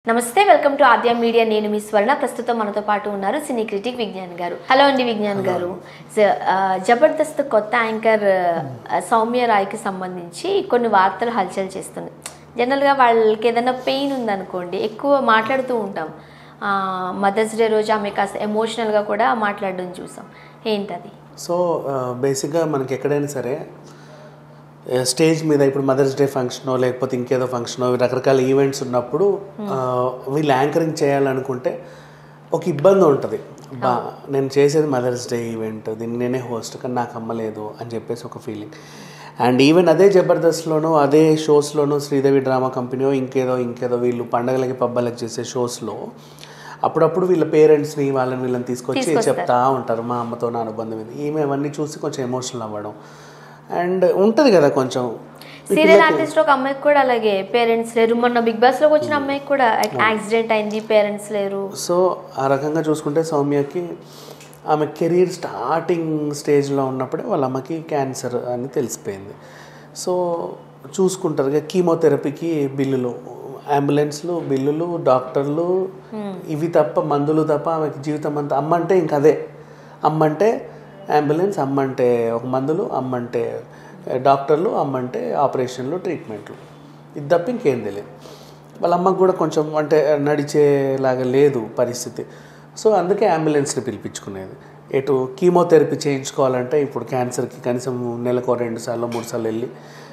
నమస్తే welcome to Aadya media నేను మీ స్వర్ణ ప్రస్తుతం మనతో పాటు ఉన్నారు సినీ క్రిటిక్ విజ్ఞాన్ గారు హలో అండి విజ్ఞాన్ గారు జ- ఆ, జబర్దస్త్ కొత్త యాంకర్ ఆ, సౌమ్య రాయ్కి సంబంధించి కొన్ని వార్తలు హల్చల్ చేస్తుంది జనరల్గా వాళ్ళకి ఏదైనా పెయిన్ ఉందనుకోండి ఎక్కువ మాట్లాడుతూ ఉంటాం మదర్స్ డే రోజు ఆమె కాస్త ఎమోషనల్గా కూడా మాట్లాడడం చూసాం ఏంటది సో బేసిక్గా మనకి ఎక్కడైనా సరే ఆ, స్టేజ్ మీద ఇప్పుడు మదర్స్ డే ఫంక్షనో లేకపోతే ఇంకేదో ఫంక్షనో రకరకాల ఈవెంట్స్ ఉన్నప్పుడు ఆ, వీళ్ళు యాంకరింగ్ చేయాలనుకుంటే ఒక ఇబ్బంది ఉంటుంది బా నేను చేసేది మదర్స్ డే ఈవెంట్ దీన్ని నేనే హోస్ట్ కానీ నాకు అమ్మలేదు అని చెప్పేసి ఒక ఫీలింగ్ అండ్ ఈవెన్ అదే జబర్దస్త్లోనూ అదే షోస్లోనూ శ్రీదేవి డ్రామా కంపెనీయో ఇంకేదో ఇంకేదో వీళ్ళు పండగలకి పబ్బలకి చేసే షోస్లో అప్పుడప్పుడు వీళ్ళ పేరెంట్స్ని వాళ్ళని వీళ్ళని తీసుకొచ్చి చెప్తా ఉంటారు మా అమ్మతో నా అనుబంధం ఇది ఈమె అవన్నీ చూసి కొంచెం ఎమోషనల్ అవ్వడం అండ్ ఉంటుంది కదా కొంచెం సీరియల్ ఆర్టిస్ట్ ఒక అమ్మాయికి కూడా అలాగే పేరెంట్స్ లేరు మొన్న బిగ్ బాస్ లోకి వచ్చిన అమ్మాయికి కూడా యాక్సిడెంట్ అయింది పేరెంట్స్ లేరు సో ఆ రకంగా చూసుకుంటే సౌమ్యకి ఆమె కెరీర్ స్టార్టింగ్ స్టేజ్లో ఉన్నప్పుడే వాళ్ళ అమ్మకి క్యాన్సర్ అని తెలిసిపోయింది సో చూసుకుంటారు ఇక కీమోథెరపీకి బిల్లులు అంబులెన్స్లు బిల్లులు డాక్టర్లు ఇవి తప్ప మందులు తప్ప ఆమెకి జీవితం అంతా అమ్మ అంటే ఇంక అదే అమ్మ అంటే అంబులెన్స్ అమ్మ అంటే ఒక మందులు అమ్మ అంటే డాక్టర్లు అమ్మ అంటే ఆపరేషన్లు ట్రీట్మెంట్లు ఇది తప్ప ఇంకేం తెలియదు వాళ్ళ అమ్మకు కూడా కొంచెం అంటే నడిచేలాగా లేదు పరిస్థితి సో అందుకే అంబులెన్స్ని పిలిపించుకునేది ఎటు కీమోథెరపీ చేయించుకోవాలంటే ఇప్పుడు క్యాన్సర్కి కనీసం నెలకు రెండు సార్లు మూడు సార్లు వెళ్ళి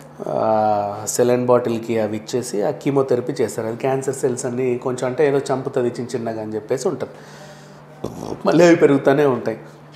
సెలైన్ బాటిల్కి అవి ఇచ్చేసి ఆ కీమోథెరపీ చేస్తారు అది క్యాన్సర్ సెల్స్ అన్ని కొంచెం అంటే ఏదో చంపుతుంది చిన్న చిన్నగా అని చెప్పేసి ఉంటుంది మళ్ళీ అవి పెరుగుతూనే ఉంటాయి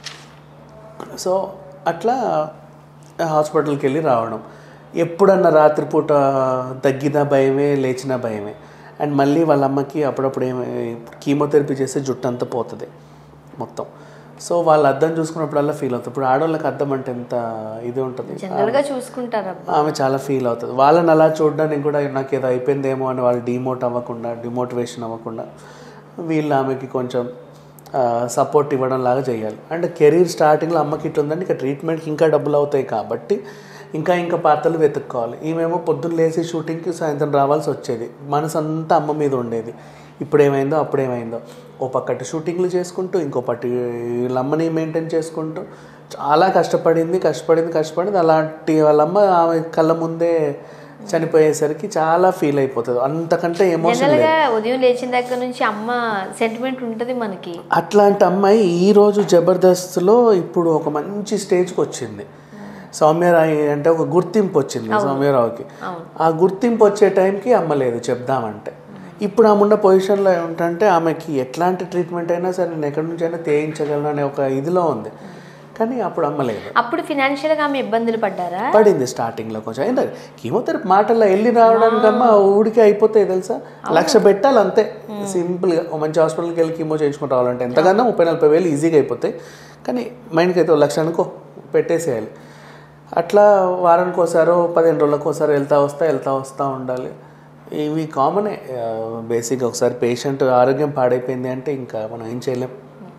సో అట్లా హాస్పిటల్కి వెళ్ళి రావడం ఎప్పుడన్నా రాత్రిపూట తగ్గినా భయమే లేచినా భయమే అండ్ మళ్ళీ వాళ్ళ అమ్మకి అప్పుడప్పుడు ఏమి కీమోథెరపీ చేస్తే జుట్టు అంతా పోతుంది మొత్తం సో వాళ్ళు అద్దం చూసుకున్నప్పుడల్లా ఫీల్ అవుతుంది ఇప్పుడు ఆడవాళ్ళకి అద్దం అంటే ఎంత ఇది ఉంటుంది జనరల్ గా చూసుకుంటారు అబ్బా ఆమె చాలా ఫీల్ అవుతుంది వాళ్ళని అలా చూడడానికి కూడా నాకు ఏదో అయిపోయిందేమో అని వాళ్ళు డిమోట్ అవ్వకుండా డిమోటివేషన్ అవ్వకుండా వీళ్ళు ఆమెకి కొంచెం సపోర్ట్ ఇవ్వడం లాగా చేయాలి అండ్ కెరీర్ స్టార్టింగ్లో అమ్మకి ఇట్లా ఉందంటే ఇంకా ట్రీట్మెంట్కి ఇంకా డబ్బులు అవుతాయి కాబట్టి ఇంకా ఇంకా పాత్రలు వెతుక్కోవాలి ఈమెమో పొద్దున్న లేచి షూటింగ్కి సాయంత్రం రావాల్సి వచ్చేది మనసు అంతా అమ్మ మీద ఉండేది ఇప్పుడు ఏమైందో అప్పుడు ఏమైందో ఓ పక్కటి షూటింగ్లు చేసుకుంటూ ఇంకో పట్టి వీళ్ళ అమ్మని మెయింటైన్ చేసుకుంటూ చాలా కష్టపడింది కష్టపడింది కష్టపడింది అలాంటి వాళ్ళమ్మ ఆమె కళ్ళ ముందే చనిపోయేసరికి చాలా ఫీల్ అయిపోతుంది అంతకంటే ఎమోషన్ జనరల్ గా ఉదయం లేచిన దగ్గర నుంచి అమ్మ సెంటిమెంట్ ఉంటది మనకి అట్లాంటి అమ్మాయి ఈరోజు జబర్దస్త్లో ఇప్పుడు ఒక మంచి స్టేజ్కి వచ్చింది సౌమ్యరాయి అంటే ఒక గుర్తింపు వచ్చింది సౌమ్యరావుకి ఆ గుర్తింపు వచ్చే టైంకి అమ్మ లేదు చెప్దామంటే ఇప్పుడు ఆమె ఉన్న పొజిషన్లో ఏమిటంటే ఆమెకి ఎట్లాంటి ట్రీట్మెంట్ అయినా సరే నేను ఎక్కడి నుంచి అయినా తేయించగలను అనే ఒక ఇదిలో ఉంది కానీ అప్పుడు అమ్మ లేదు అప్పుడు ఫినాన్షియల్ గా ఆమె ఇబ్బందులు పడ్డారా పడింది స్టార్టింగ్లో కొంచెం ఏంటంటే కీమోథెరపీ మాటల్లో వెళ్ళి రావడానికమ్మా ఊడికి అయిపోతాయి తెలుసా లక్ష పెట్టాలి అంతే సింపుల్గా ఓ మంచి హాస్పిటల్కి వెళ్ళి కీమో చేయించుకుని రావాలంటే ఎంతకన్నా ముప్పై నలభై వేలు ఈజీగా అయిపోతాయి కానీ మైండ్కి అయితే ఓ లక్ష అనుకో పెట్టేసేయాలి అట్లా వారానికి ఒకసారో పదిహేను రోజులకు ఒకసారి వెళ్తా వస్తా వెళ్తా వస్తూ ఉండాలి ఇవి కామనే బేసిక్గా ఒకసారి పేషెంట్ ఆరోగ్యం పాడైపోయింది అంటే ఇంకా మనం ఏం చేయలేం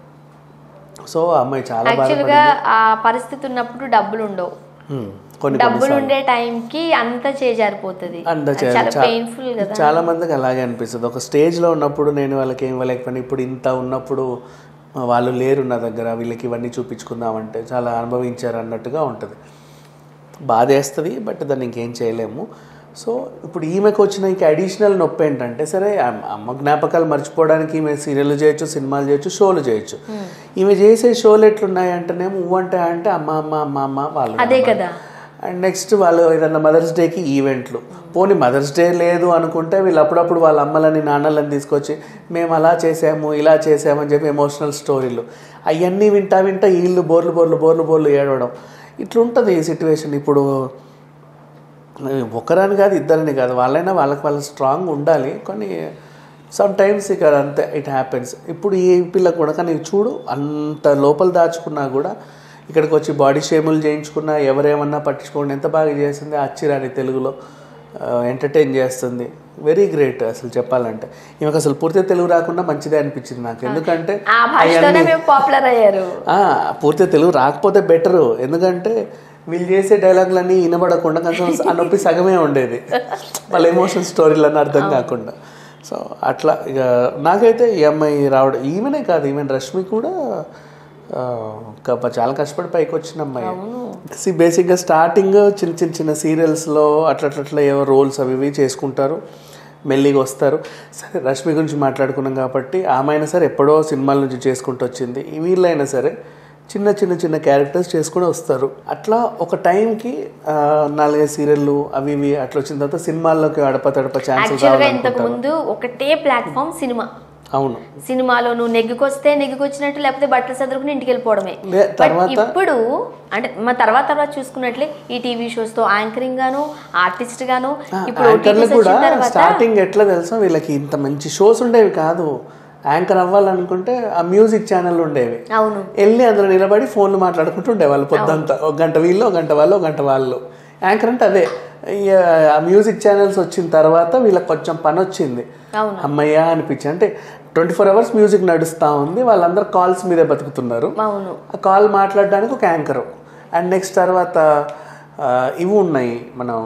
సో ఆ అమ్మాయి చాలా బాధ యాక్చువల్ గా ఆ పరిస్థితి ఉన్నప్పుడు డబ్బులు ఉండవు హ్మ్. కొన్ని డబ్బులు ఉండే టైంకి అంత చేజారిపోతుంది అంత అది చాలా పెయిన్ఫుల్ కదా చాలా మందికి అలాగే అనిపిస్తుంది ఒక స్టేజ్లో ఉన్నప్పుడు నేను వాళ్ళకి ఏం ఇవ్వలేకపోయినా ఇప్పుడు ఇంత ఉన్నప్పుడు వాళ్ళు లేరు నా దగ్గర వీళ్ళకి ఇవన్నీ చూపించుకుందామంటే చాలా అనుభవించారు అన్నట్టుగా ఉంటుంది బాధ వేస్తుంది బట్ దాన్ని ఇంకేం చేయలేము సో ఇప్పుడు ఈమెకు వచ్చిన ఇంక అడిషనల్ నొప్పి ఏంటంటే సరే అమ్మ అమ్మ జ్ఞాపకాలు మర్చిపోవడానికి ఈమె సీరియల్ చేయొచ్చు సినిమాలు చేయొచ్చు షోలు చేయొచ్చు ఈమె చేసే షోలు ఎట్లున్నాయి అంటేనేమో ఊ అంటే అంటే అమ్మ అమ్మ అమ్మ అమ్మ వాళ్ళు అదే కదా అండ్ నెక్స్ట్ వాళ్ళు ఏదన్నా మదర్స్ డేకి ఈవెంట్లు పోనీ మదర్స్ డే లేదు అనుకుంటే వీళ్ళు అప్పుడప్పుడు వాళ్ళ అమ్మలని నాన్నలని తీసుకొచ్చి మేము అలా చేసాము ఇలా చేసాము అని చెప్పి ఎమోషనల్ స్టోరీలు అవన్నీ వింటా వింటా వీళ్ళు బోర్లు బోర్లు బోర్లు బోర్లు ఏడవడం ఇట్లుంటుంది ఈ సిచ్యువేషన్ ఇప్పుడు ఒకరని కాదు ఇద్దరని కాదు వాళ్ళైనా వాళ్ళకి వాళ్ళు స్ట్రాంగ్ ఉండాలి కానీ సమ్ టైమ్స్ ఇక అంతే ఇట్ హ్యాపెన్స్ ఇప్పుడు ఈ పిల్లకు కూడా కానీ చూడు అంత లోపల దాచుకున్నా కూడా ఇక్కడికి వచ్చి బాడీ షేములు చేయించుకున్నా ఎవరేమన్నా పట్టించుకోండి ఎంత బాగా చేసింది అచ్చిరాని తెలుగులో ఎంటర్టైన్ చేస్తుంది వెరీ గ్రేట్ అసలు చెప్పాలంటే ఈమెకు అసలు పూర్తిగా తెలుగు రాకుండా మంచిదే అనిపించింది నాకు ఎందుకంటే ఆ భాషతోనే మేము పాపులర్ అయ్యారు ఆ, పూర్తిగా తెలుగు రాకపోతే బెటరు ఎందుకంటే వీళ్ళు చేసే డైలాగులన్నీ వినబడకుండా కొంచెం ఆ నొప్పి సగమే ఉండేది వాళ్ళ ఎమోషన్ స్టోరీలన్నీ అర్థం కాకుండా సో అట్లా ఇక నాకైతే ఈ అమ్మాయి రావడం ఈమెనే కాదు ఈవెన్ రష్మి కూడా ఆ, ఒక చాలా కష్టపడి పైకి వచ్చిన అమ్మాయి సి బేసిక్గా స్టార్టింగ్ చిన్న చిన్న చిన్న సీరియల్స్లో అట్లా అట్లా అట్లా ఏవో రోల్స్ అవి ఇవి చేసుకుంటారు మెల్లిగా వస్తారు సరే రష్మి గురించి మాట్లాడుకున్నాం కాబట్టి ఆమె అయినా సరే ఎప్పుడో సినిమాల నుంచి చేసుకుంటూ వచ్చింది ఈ వీళ్ళైనా సరే చిన్న చిన్న చిన్న క్యారెక్టర్స్ చేసుకుని వస్తారు అట్లా ఒక టైంకి ఆ, నాలుగైదు సీరియళ్ళు అవి ఇవి అట్లా వచ్చిన తర్వాత సినిమాల్లోకి అడప తడప ఛాన్సెస్ యాక్చువల్గా ఇంతకు ముందు ఒకటే ప్లాట్ఫామ్ సినిమా అవును సినిమాలో నువ్వు నెగ్గుకొస్తే నెగ్గుకొచ్చినట్టు లేకపోతే బట్టలు చదువుకుని ఇంటికి వెళ్ళిపోవడమే లే, బట్ తర్వాత ఇప్పుడు అంటే మా తర్వాత తర్వాత చూసుకున్నట్లే ఈ టీవీ షోస్ తో యాంకరింగ్ గాను ఆర్టిస్ట్ గాను ఇప్పుడు యాంకర్లు OTTs కూడా వచ్చిన తర్వాత స్టార్టింగ్ ఎట్లా తెలుసా వీళ్ళకి ఇంత మంచి షోస్ ఉండేవి కాదు యాంకర్ అవ్వాలనుకుంటే ఆ మ్యూజిక్ ఛానల్ ఉండేవి అవును వెళ్ళి అందులో నిలబడి ఫోన్లు మాట్లాడుకుంటూ ఉండేవాళ్ళు పొద్దంతా ఒక గంట వీళ్ళు ఒక గంట వాళ్ళు ఒక గంట వాళ్ళు యాంకర్ అంటే అదే ఈ, ఆ మ్యూజిక్ ఛానల్స్ వచ్చిన తర్వాత వీళ్ళకి కొంచెం పని వచ్చింది అవును అమ్మయ్యా అనిపించి అంటే ట్వంటీ ఫోర్ అవర్స్ మ్యూజిక్ నడుస్తూ ఉంది వాళ్ళందరూ కాల్స్ మీదే బతుకుతున్నారు అవును ఆ కాల్ మాట్లాడడానికి ఒక యాంకరు అండ్ నెక్స్ట్ తర్వాత ఆ, ఇవి ఉన్నాయి మనం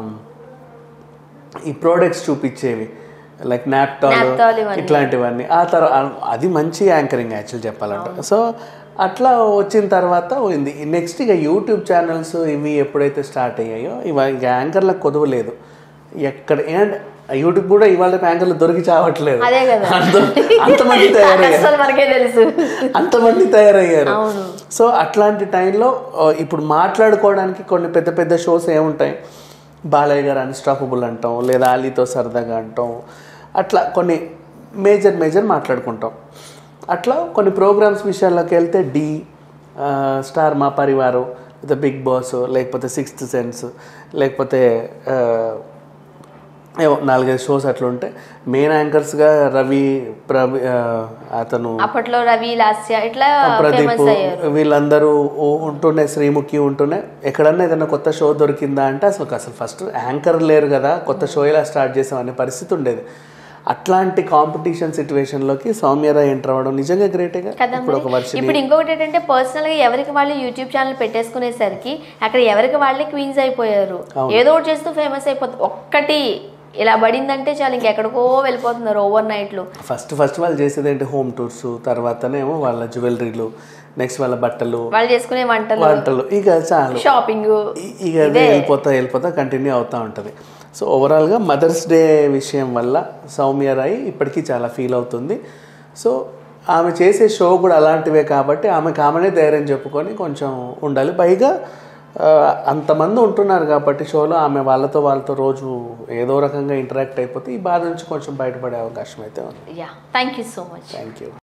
ఈ ప్రోడక్ట్స్ చూపించేవి లైక్ నాప్టాల్ Naptol ఇవన్నీ. ఇట్లాంటివన్నీ ఆ తర్వాత అది మంచి యాంకరింగ్ యాక్చువల్ చెప్పాలంటే సో అట్లా వచ్చిన తర్వాత పోయింది నెక్స్ట్ ఇక యూట్యూబ్ ఛానల్స్ ఇవి ఎప్పుడైతే స్టార్ట్ అయ్యాయో ఇవ ఇక యాంకర్లకు కొదవలేదు ఎక్కడ అండ్ యూట్యూబ్ కూడా ఇవాళ యాంకర్లు దొరికి చావట్లేదు అదే కదా అంత- అంతమంది తయారయ్యారు అసలు మనకే తెలుసు అంతమంది తయారయ్యారు అవును. సో అట్లాంటి టైంలో ఆ, ఇప్పుడు మాట్లాడుకోవడానికి కొన్ని పెద్ద పెద్ద షోస్ ఏముంటాయి బాలయ్య గారు అన్స్టాపబుల్ అంటాం లేదా అలీతో సరదాగా అంటాం అట్లా కొన్ని మేజర్ మేజర్ మాట్లాడుకుంటాం అట్లా కొన్ని ప్రోగ్రామ్స్ విషయాల్లోకి వెళ్తే డి ఆ, స్టార్ మా పరివారం లేదా బిగ్ బాస్ లేకపోతే సిక్స్త్ సెన్స్ లేకపోతే ఆ, ఏవో నాలుగైదు షోస్ అట్లా ఉంటాయి మెయిన్ యాంకర్స్గా రవి ప్రవి ఆ, అతను అప్పట్లో రవి లాస్య ఇట్లా ప్రదీప్ ఫేమస్ అయ్యారు వీళ్ళందరూ ఊ- ఉంటూనే శ్రీముఖి ఉంటూనే ఎక్కడన్నా ఏదైనా కొత్త షో దొరికిందా అంటే అసలు అసలు ఫస్ట్ యాంకర్ లేరు కదా కొత్త షో ఇలా స్టార్ట్ చేసాం అనే పరిస్థితి ఉండేది అట్లాంటి కాంపిటీషన్ సిచ్యువేషన్లోకి సౌమ్యరాయ్ ఎంటర్ అవ్వడం నిజంగా గ్రేటేగా కదా ఇప్పుడు ఒక మరి. వర్షం ఇప్పుడు ఇంకొకటి ఏంటంటే పర్సనల్ గా ఎవరికి వాళ్ళు యూట్యూబ్ ఛానల్ పెట్టేసుకునేసరికి అక్కడ ఎవరికి వాళ్ళే క్వీన్స్ అయిపోయారు ఏదో ఒకటి చేస్తూ ఫేమస్ అయిపోతుంది ఒక్కటి ఇలా పడిందంటే చాలు ఇంకెక్కడికో వెళ్ళిపోతున్నారు ఓవర్ నైట్లు ఫస్ట్ ఫస్ట్ వాళ్ళు చేసేది ఏంటి హోమ్ టూర్స్ తర్వాతనేమో వాళ్ళ జ్యువెలరీలు నెక్స్ట్ వాళ్ళ బట్టలు వాళ్ళు చేసుకునే వంటలు వంటలు ఇక చాలు షాపింగ్ ఇ- ఇక అదే వెళ్ళిపోతా వెళ్ళిపోతా కంటిన్యూ అవుతూ ఉంటుంది సో ఓవరాల్గా మదర్స్ డే విషయం వల్ల సౌమ్య రాయ్ ఇప్పటికీ చాలా ఫీల్ అవుతుంది సో ఆమె చేసే షో కూడా అలాంటివే కాబట్టి ఆమెకు ఆమెనే ధైర్యం చెప్పుకొని కొంచెం ఉండాలి పైగా ఆ, అంతమంది ఉంటున్నారు కాబట్టి షోలో ఆమె వాళ్ళతో వాళ్ళతో రోజు ఏదో రకంగా ఇంటరాక్ట్ అయిపోతే ఈ బాధ నుంచి కొంచెం బయటపడే అవకాశం అయితే ఉంది yeah thank you so much thank you